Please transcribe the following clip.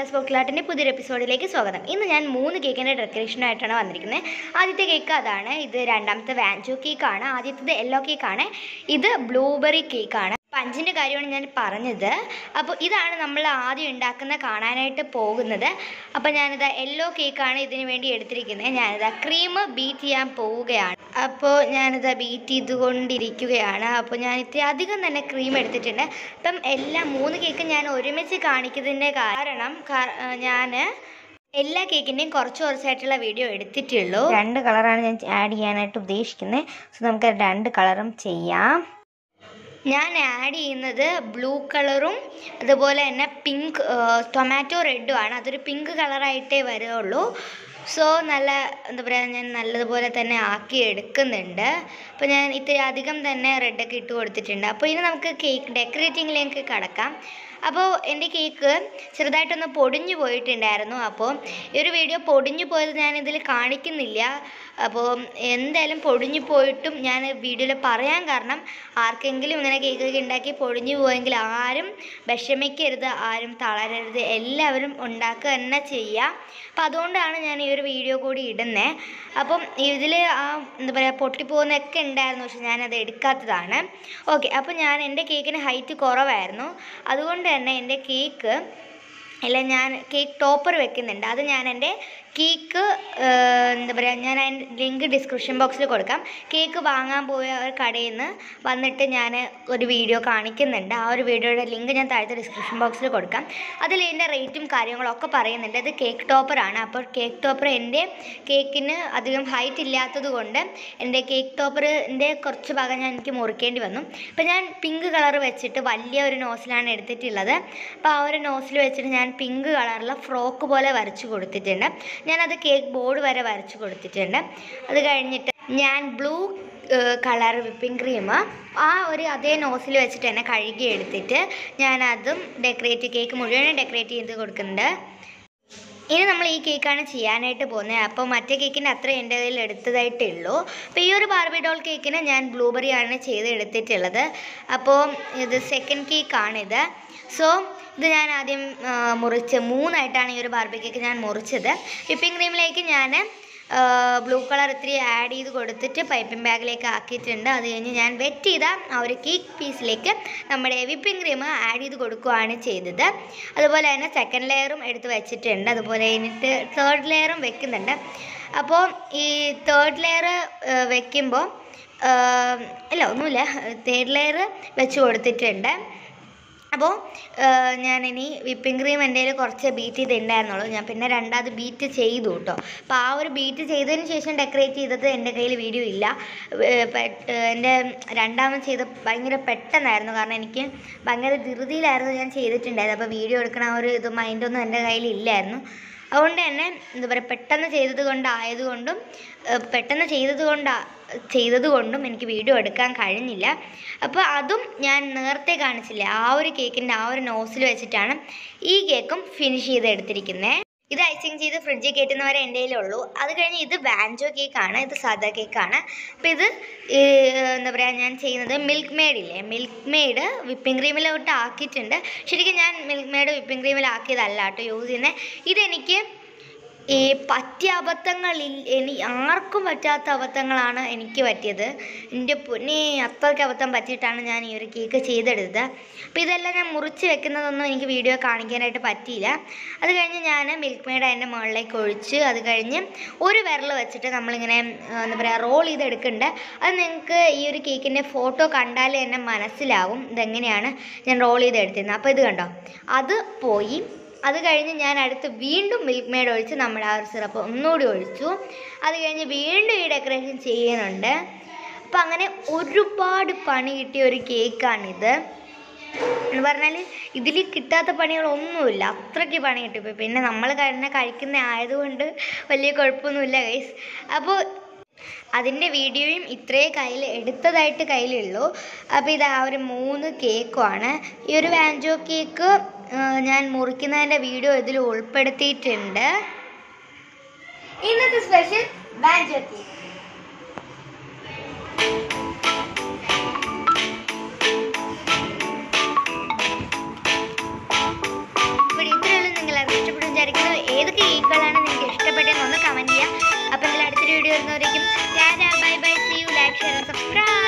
ആൻസാസ് പൊക്കിലാട്ടിൻ്റെ പുതിയൊരു എപ്പിസോഡിലേക്ക് സ്വാഗതം ഇന്ന് ഞാൻ മൂന്ന് കേക്കിൻ്റെ ഡെക്കറേഷനായിട്ടാണ് വന്നിരിക്കുന്നത് ആദ്യത്തെ കേക്ക് അതാണ് ഇത് രണ്ടാമത്തെ വാഞ്ചോ കേക്കാണ് ആദ്യത്തേത് യെല്ലോ കേക്കാണ് ഇത് ബ്ലൂബെറി കേക്കാണ് പഞ്ചിൻ്റെ കാര്യമാണ് ഞാൻ പറഞ്ഞത് അപ്പോൾ ഇതാണ് നമ്മൾ ആദ്യം ഉണ്ടാക്കുന്ന കാണാനായിട്ട് പോകുന്നത് അപ്പോൾ ഞാനിത് യെല്ലോ കേക്കാണ് ഇതിന് വേണ്ടി എടുത്തിരിക്കുന്നത് ഞാനിത് ക്രീം ബീറ്റ് ചെയ്യാൻ പോവുകയാണ് അപ്പോൾ ഞാനിത് ബീറ്റ് ചെയ്തുകൊണ്ടിരിക്കുകയാണ് അപ്പോൾ ഞാൻ ഇത്തിരി അധികം തന്നെ ക്രീം എടുത്തിട്ടുണ്ട് അപ്പം എല്ലാ മൂന്ന് കേക്കും ഞാൻ ഒരുമിച്ച് കാണിക്കുന്നതിൻ്റെ കാരണം ഞാൻ എല്ലാ കേക്കിൻ്റെയും കുറച്ച് കുറച്ചായിട്ടുള്ള വീഡിയോ എടുത്തിട്ടുള്ളൂ രണ്ട് കളറാണ് ഞാൻ ആഡ് ചെയ്യാനായിട്ട് ഉദ്ദേശിക്കുന്നത് സോ നമുക്ക് രണ്ട് കളറും ചെയ്യാം ഞാൻ ആഡ് ചെയ്യുന്നത് ബ്ലൂ കളറും അതുപോലെ തന്നെ പിങ്ക് ടൊമാറ്റോ റെഡും ആണ് അതൊരു പിങ്ക് കളറായിട്ടേ വരുള്ളൂ സോ നല്ല എന്താ പറയുക ഞാൻ നല്ലതുപോലെ തന്നെ ആക്കി എടുക്കുന്നുണ്ട് അപ്പോൾ ഞാൻ ഇത്തിരി അധികം തന്നെ റെഡൊക്കെ ഇട്ട് കൊടുത്തിട്ടുണ്ട് അപ്പോൾ ഇനി നമുക്ക് കേക്ക് ഡെക്കറേറ്റിങ്ങിലേക്ക് കടക്കാം അപ്പോൾ എൻ്റെ കേക്ക് ചെറുതായിട്ടൊന്ന് പൊടിഞ്ഞു പോയിട്ടുണ്ടായിരുന്നു അപ്പോൾ ഈ ഒരു വീഡിയോ പൊടിഞ്ഞു പോയത് ഞാൻ ഇതിൽ കാണിക്കുന്നില്ല അപ്പോൾ എന്തായാലും പൊടിഞ്ഞു പോയിട്ടും ഞാൻ വീഡിയോയിൽ പറയാൻ കാരണം ആർക്കെങ്കിലും ഇങ്ങനെ കേക്കൊക്കെ ഉണ്ടാക്കി പൊടിഞ്ഞു പോയെങ്കിൽ ആരും വിഷമിക്കരുത് ആരും തളരരുത് എല്ലാവരും ഉണ്ടാക്കുക തന്നെ ചെയ്യുക അപ്പോൾ അതുകൊണ്ടാണ് ഞാൻ ഈ ഒരു വീഡിയോ കൂടി ഇടുന്നത് അപ്പം ഇതിൽ ആ എന്താ പറയുക പൊട്ടിപ്പോകുന്നതൊക്കെ ഉണ്ടായിരുന്നു പക്ഷെ ഞാനത് എടുക്കാത്തതാണ് ഓക്കെ അപ്പോൾ ഞാൻ എൻ്റെ കേക്കിന് ഹൈറ്റ് കുറവായിരുന്നു അതുകൊണ്ട് തന്നെ എൻ്റെ കേക്ക് അല്ല ഞാൻ കേക്ക് ടോപ്പർ വെക്കുന്നുണ്ട് അത് ഞാൻ എൻ്റെ കേക്ക് എന്താ പറയുക ഞാൻ അതിൻ്റെ ലിങ്ക് ഡിസ്ക്രിപ്ഷൻ ബോക്സിൽ കൊടുക്കാം കേക്ക് വാങ്ങാൻ പോയ ഒരു കടയിൽ നിന്ന് വന്നിട്ട് ഞാൻ ഒരു വീഡിയോ കാണിക്കുന്നുണ്ട് ആ ഒരു വീഡിയോയുടെ ലിങ്ക് ഞാൻ താഴത്തെ ഡിസ്ക്രിപ്ഷൻ ബോക്സിൽ കൊടുക്കാം അതിൽ ഇതിൻ്റെ റേറ്റും കാര്യങ്ങളൊക്കെ പറയുന്നുണ്ട് ഇത് കേക്ക് ടോപ്പറാണ് അപ്പോൾ കേക്ക് ടോപ്പർ എൻ്റെ കേക്കിന് അധികം ഹൈറ്റ് ഇല്ലാത്തത് കൊണ്ട് എൻ്റെ കേക്ക് ടോപ്പറിൻ്റെ കുറച്ച് ഭാഗം ഞാൻ എനിക്ക് മുറിക്കേണ്ടി വന്നു അപ്പോൾ ഞാൻ പിങ്ക് കളർ വെച്ചിട്ട് വലിയ ഒരു നോസിലാണ് എടുത്തിട്ടുള്ളത് അപ്പോൾ ആ ഒരു നോസിൽ വെച്ചിട്ട് ഞാൻ പിങ്ക് കളറിലെ ഫ്രോക്ക് പോലെ വരച്ച് കൊടുത്തിട്ടുണ്ട് ഞാനത് കേക്ക് ബോർഡ് വരെ വരച്ച് കൊടുത്തിട്ടുണ്ട് അത് കഴിഞ്ഞിട്ട് ഞാൻ ബ്ലൂ കളർ വിപ്പിംഗ് ക്രീം ആ ഒരു അതേ നോസിൽ വെച്ചിട്ട് തന്നെ കഴുകി എടുത്തിട്ട് ഞാനതും ഡെക്കറേറ്റ് കേക്ക് മുഴുവനും ഡെക്കറേറ്റ് ചെയ്ത് കൊടുക്കുന്നുണ്ട് ഇനി നമ്മൾ ഈ കേക്കാണ് ചെയ്യാനായിട്ട് പോകുന്നത് അപ്പോൾ മറ്റേ കേക്കിൻ്റെ അത്ര എൻ്റെ കയ്യിൽ എടുത്തതായിട്ടേ ഉള്ളൂ അപ്പോൾ ഈ ഒരു ബാർബി ഡോൾ കേക്കിന് ഞാൻ ബ്ലൂബെറി ആണ് ചെയ്ത് എടുത്തിട്ടുള്ളത് അപ്പോൾ ഇത് സെക്കൻഡ് കേക്കാണിത് സോ ഇത് ഞാൻ ആദ്യം ആ, മുറിച്ച് മൂന്നായിട്ടാണ് ഈ ഒരു ബാർബി കേക്ക് ഞാൻ മുറിച്ചത് വിപ്പിംഗ് ക്രീമിലേക്ക് ഞാൻ ബ്ലൂ കളർ ഇത്തിരി ആഡ് ചെയ്ത് കൊടുത്തിട്ട് പൈപ്പിംഗ് ബാഗിലേക്ക് ആക്കിയിട്ടുണ്ട് അത് കഴിഞ്ഞ് ഞാൻ വെറ്റ് ചെയ്ത ആ ഒരു കേക്ക് പീസിലേക്ക് നമ്മുടെ വിപ്പിംഗ് ക്രീം ആഡ് ചെയ്ത് കൊടുക്കുകയാണ് ചെയ്തത് അതുപോലെ തന്നെ സെക്കൻഡ് ലെയറും എടുത്ത് വെച്ചിട്ടുണ്ട് അതുപോലെ കഴിഞ്ഞിട്ട് തേർഡ് ലെയറും വെക്കുന്നുണ്ട് അപ്പോൾ ഈ തേർഡ് ലെയർ വെക്കുമ്പോൾ ഇല്ല ഒന്നുമില്ല തേർഡ് ലെയർ വെച്ച് കൊടുത്തിട്ടുണ്ട് അപ്പോൾ ഞാനിനി വിപ്പിംഗ് ക്രീം എൻ്റെ കയ്യിൽ കുറച്ച് ബീറ്റ് ചെയ്തിട്ടുണ്ടായിരുന്നുള്ളൂ ഞാൻ പിന്നെ രണ്ടാമത് ബീറ്റ് ചെയ്തു കേട്ടോ അപ്പോൾ ആ ഒരു ബീറ്റ് ചെയ്തതിന് ശേഷം ഡെക്കറേറ്റ് ചെയ്തത് എൻ്റെ കയ്യിൽ വീഡിയോ ഇല്ല ഏർ പെട്ട്- എൻ്റെ രണ്ടാമത് ചെയ്ത് ഭയങ്കര പെട്ടെന്നായിരുന്നു കാരണം എനിക്ക് ഭയങ്കര ധൃതിയിലായിരുന്നു ഞാൻ ചെയ്തിട്ടുണ്ടായത് അപ്പോൾ വീഡിയോ എടുക്കണ ആ ഒരു ഇത് മൈൻഡൊന്നും എൻ്റെ കയ്യിൽ ഇല്ലായിരുന്നു അതുകൊണ്ട് തന്നെ എന്താ പറയുക പെട്ടെന്ന് ചെയ്തത് കൊണ്ടായതുകൊണ്ടും ഏഹ് പെട്ടെന്ന് ചെയ്തത് കൊണ്ടാ ചെയ്തത് കൊണ്ടും എനിക്ക് വീഡിയോ എടുക്കാൻ കഴിഞ്ഞില്ല അപ്പോൾ അതും ഞാൻ നേരത്തെ കാണിച്ചില്ലേ ആ ഒരു കേക്കിൻ്റെ ആ ഒരു നോസിൽ വെച്ചിട്ടാണ് ഈ കേക്കും ഫിനിഷ് ചെയ്ത് എടുത്തിരിക്കുന്നത് ഇത് ഐസിങ് ചെയ്ത് ഫ്രിഡ്ജിൽ കയറ്റുന്നവരെ എൻ്റെ കയ്യിലുള്ളൂ അത് കഴിഞ്ഞ് ഇത് വാൻജോ കേക്കാണ് ഇത് സാദാ കേക്കാണ് അപ്പോൾ ഇത് ഏഹ്, എന്താ പറയുക ഞാൻ ചെയ്യുന്നത് മിൽക്ക് മെയ്ഡ് ഇല്ലേ മിൽക്ക് മെയ്ഡ് വിപ്പിംഗ് ക്രീമിലോട്ട് ആക്കിയിട്ടുണ്ട് ശരിക്കും ഞാൻ മിൽക്ക് മെയ്ഡ് വിപ്പിംഗ് ക്രീമിലാക്കിയതല്ല കേട്ടോ യൂസ് ചെയ്യുന്നത് ഇതെനിക്ക് ഈ പറ്റിയ അബദ്ധങ്ങളിൽ ഇനി ആർക്കും പറ്റാത്ത അബദ്ധങ്ങളാണ് എനിക്ക് പറ്റിയത് എൻ്റെ പൊന്നെ അത്രയ്ക്ക് അബദ്ധം പറ്റിയിട്ടാണ് ഞാൻ ഈ ഒരു കേക്ക് ചെയ്തെടുത്തത് അപ്പോൾ ഇതെല്ലാം ഞാൻ മുറിച്ച് വെക്കുന്നതൊന്നും എനിക്ക് വീഡിയോ കാണിക്കാനായിട്ട് പറ്റിയില്ല അത് കഴിഞ്ഞ് ഞാൻ മിൽക്ക് മെയ്ഡ് അതിൻ്റെ മുകളിലേക്ക് ഒഴിച്ച് അത് കഴിഞ്ഞ് ഒരു വിരൽ വെച്ചിട്ട് നമ്മളിങ്ങനെ ആ, എന്താ പറയുക റോൾ ചെയ്തെടുക്കുന്നുണ്ട് അത് നിങ്ങൾക്ക് ഈ ഒരു കേക്കിൻ്റെ ഫോട്ടോ കണ്ടാൽ തന്നെ മനസ്സിലാവും ഇതെങ്ങനെയാണ് ഞാൻ റോൾ ചെയ്തെടുത്തിരുന്നത് അപ്പോൾ ഇത് കണ്ടോ അത് പോയി അത് കഴിഞ്ഞ് ഞാൻ അടുത്ത് വീണ്ടും മിൽക്ക് മെയ്ഡ് ഒഴിച്ച് നമ്മുടെ ആ ഒരു സിറപ്പ് ഒന്നുകൂടി ഒഴിച്ചു അത് കഴിഞ്ഞ് വീണ്ടും ഈ ഡെക്കറേഷൻ ചെയ്യുന്നുണ്ട് അപ്പം അങ്ങനെ ഒരുപാട് പണി കിട്ടിയ ഒരു കേക്കാണിത് എന്ന് പറഞ്ഞാൽ ഇതിൽ കിട്ടാത്ത പണികളൊന്നുമില്ല അത്രയ്ക്ക് പണി കിട്ടി പിന്നെ നമ്മൾ തന്നെ കഴിക്കുന്ന ആയതുകൊണ്ട് വലിയ കുഴപ്പമൊന്നുമില്ല ഗൈസ് അപ്പോൾ അതിൻ്റെ വീഡിയോയും ഇത്രേ കയ്യിൽ എടുത്തതായിട്ട് കയ്യിലുള്ളൂ അപ്പോൾ ഇത് ആ ഒരു മൂന്ന് കേക്കുമാണ് ഈ ഒരു വാൻജോ കേക്ക് ഞാൻ മുറിക്കുന്നതിൻ്റെ വീഡിയോ ഇതിൽ ഉൾപ്പെടുത്തിയിട്ടുണ്ട് ഇന്നത്തെ സ്പെഷ്യൽ വാൻജോ കേക്ക് അപ്പോൾ ഇത്രയുള്ളൂ നിങ്ങൾ ഇഷ്ടപ്പെട്ടു ലൈക്ക് ഷെയർ സബ്സ്ക്രൈബ്